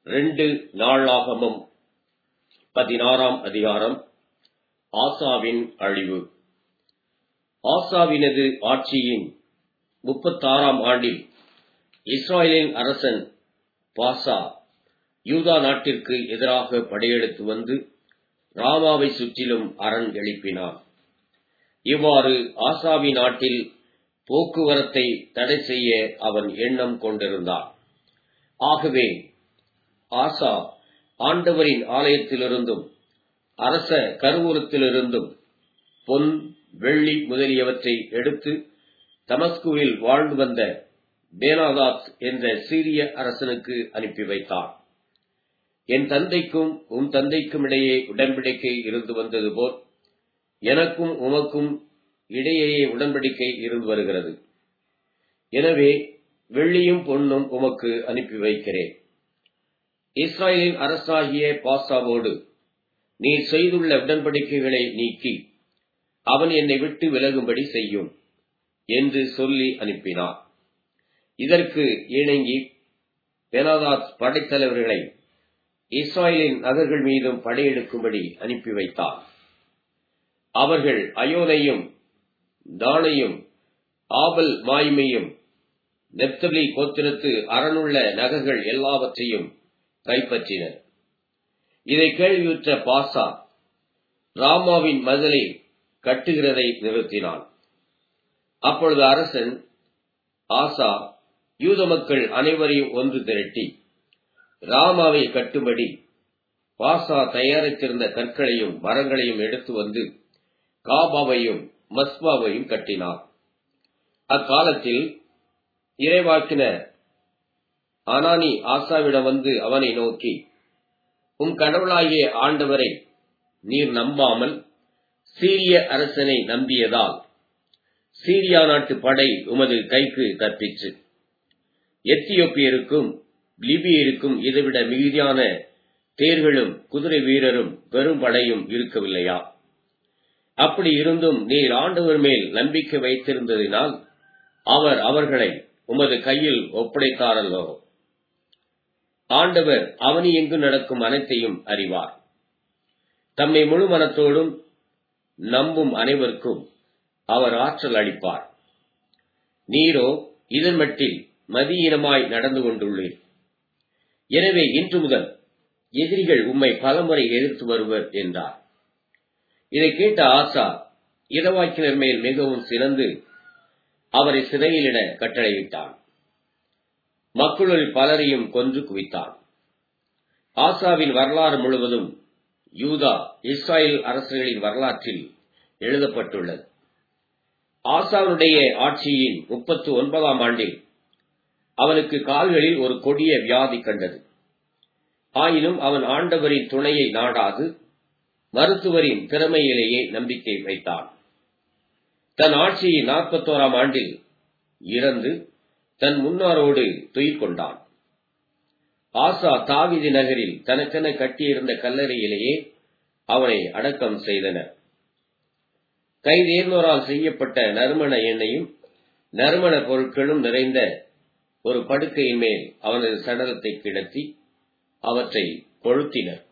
ரெண்டு நாளாகமம் பதினாறாம் அதிகாரம் ஆசாவின் அழிவு ஆசாவினது ஆட்சியின் முப்பத்தாறாம் ஆண்டில் இஸ்ராயலின் அரசன் பாசா யூதா நாட்டிற்கு எதிராக படையெடுத்து வந்து ராமாவை சுற்றிலும் அரண் எழுப்பினான் இவ்வாறு ஆசாவி நாட்டில் போக்குவரத்தை தடை செய்ய அவன் எண்ணம் கொண்டிருந்தான் ஆகவே ஆசா ஆண்டவரின் ஆலயத்திலிருந்தும் அரச கருவூரத்திலிருந்தும் பொன் வெள்ளி முதலியவற்றை எடுத்து தமஸ்குவில் வாழ்ந்து வந்த பேனாதாத் என்ற சீரிய அரசனுக்கு அனுப்பி வைத்தான் என் தந்தைக்கும் உன் தந்தைக்கும் இடையே உடன்படிக்கை இருந்து வந்தது போல் எனக்கும் உமக்கும் இடையே உடன்படிக்கை இருந்து வருகிறது எனவே வெள்ளியும் பொன்னும் உமக்கு அனுப்பி வைக்கிறேன் இஸ்ராயலின் அரசாகிய பாசாவோடு நீ செய்துள்ள உடன்படிக்கைகளை நீக்கி அவன் என்னை விட்டு விலகும்படி செய்யும் என்று சொல்லி அனுப்பினார் இதற்கு இணங்கி பெனாதாத் படைத்தலைவர்களை இஸ்ராயலின் நகர்கள் மீதும் படையெடுக்கும்படி அனுப்பி வைத்தார் அவர்கள் அயோனையும் தானையும் ஆபல் மாய்மையும் நெப்தலி கோத்திரத்து அரணுள்ள நகர்கள் எல்லாவற்றையும் கைப்பற்றினர் இதை கேள்வியுற்ற பாசா ராமாவின் மதலை கட்டுகிறதை நிறுத்தினான் அப்பொழுது அரசன் ஆசா யூத மக்கள் அனைவரையும் ஒன்று திரட்டி ராமாவை கட்டும்படி பாசா தயாரித்திருந்த கற்களையும் மரங்களையும் எடுத்து வந்து காபாவையும் மஸ்பாவையும் கட்டினார் அக்காலத்தில் இறைவாக்கினர் அனானி ஆசாவிடம் வந்து அவனை நோக்கி உம் கடவுளாகிய ஆண்டவரை நீர் நம்பாமல் சீரிய அரசனை நம்பியதால் சீரியா நாட்டு படை உமது கைக்கு தப்பிற்று எத்தியோப்பியருக்கும் லிபியருக்கும் இதைவிட மிகுதியான தேர்களும் குதிரை வீரரும் பெரும் படையும் இருக்கவில்லையா அப்படி இருந்தும் நீர் ஆண்டவர் மேல் நம்பிக்கை வைத்திருந்ததினால் அவர் அவர்களை உமது கையில் ஒப்படைத்தாரல்லோ ஆண்டவர் அவனி எங்கு நடக்கும் அனைத்தையும் அறிவார் தம்மை முழு மனத்தோடும் நம்பும் அனைவருக்கும் அவர் ஆற்றல் அளிப்பார் நீரோ இதன் மட்டில் மதியீனமாய் நடந்து கொண்டுள்ளீர் எனவே இன்று முதல் எதிரிகள் உம்மை பலமுறை எதிர்த்து வருவர் என்றார் இதை கேட்ட ஆசா இரவாக்கினர் மேல் மிகவும் சிறந்து அவரை சிறையிலிட கட்டளையிட்டான் மக்களுள் பலரையும் கொன்று குவித்தான் ஆசாவின் வரலாறு முழுவதும் யூதா இஸ்ராயல் அரசர்களின் வரலாற்றில் எழுதப்பட்டுள்ளது ஆசாவுடைய ஆட்சியின் முப்பத்து ஒன்பதாம் ஆண்டில் அவனுக்கு கால்களில் ஒரு கொடிய வியாதி கண்டது ஆயினும் அவன் ஆண்டவரின் துணையை நாடாது மருத்துவரின் திறமையிலேயே நம்பிக்கை வைத்தான் தன் ஆட்சியின் நாற்பத்தோராம் ஆண்டில் இறந்து தன் முன்னாரோடு துயில் கொண்டான் ஆசா தாவிதி நகரில் தனக்கென கட்டியிருந்த கல்லறையிலேயே அவனை அடக்கம் செய்தனர் கைதேர்ந்தோரால் செய்யப்பட்ட நறுமண எண்ணெயும் நறுமண பொருட்களும் நிறைந்த ஒரு படுக்கையின் மேல் அவனது சடலத்தை கிடத்தி அவற்றை கொளுத்தினர்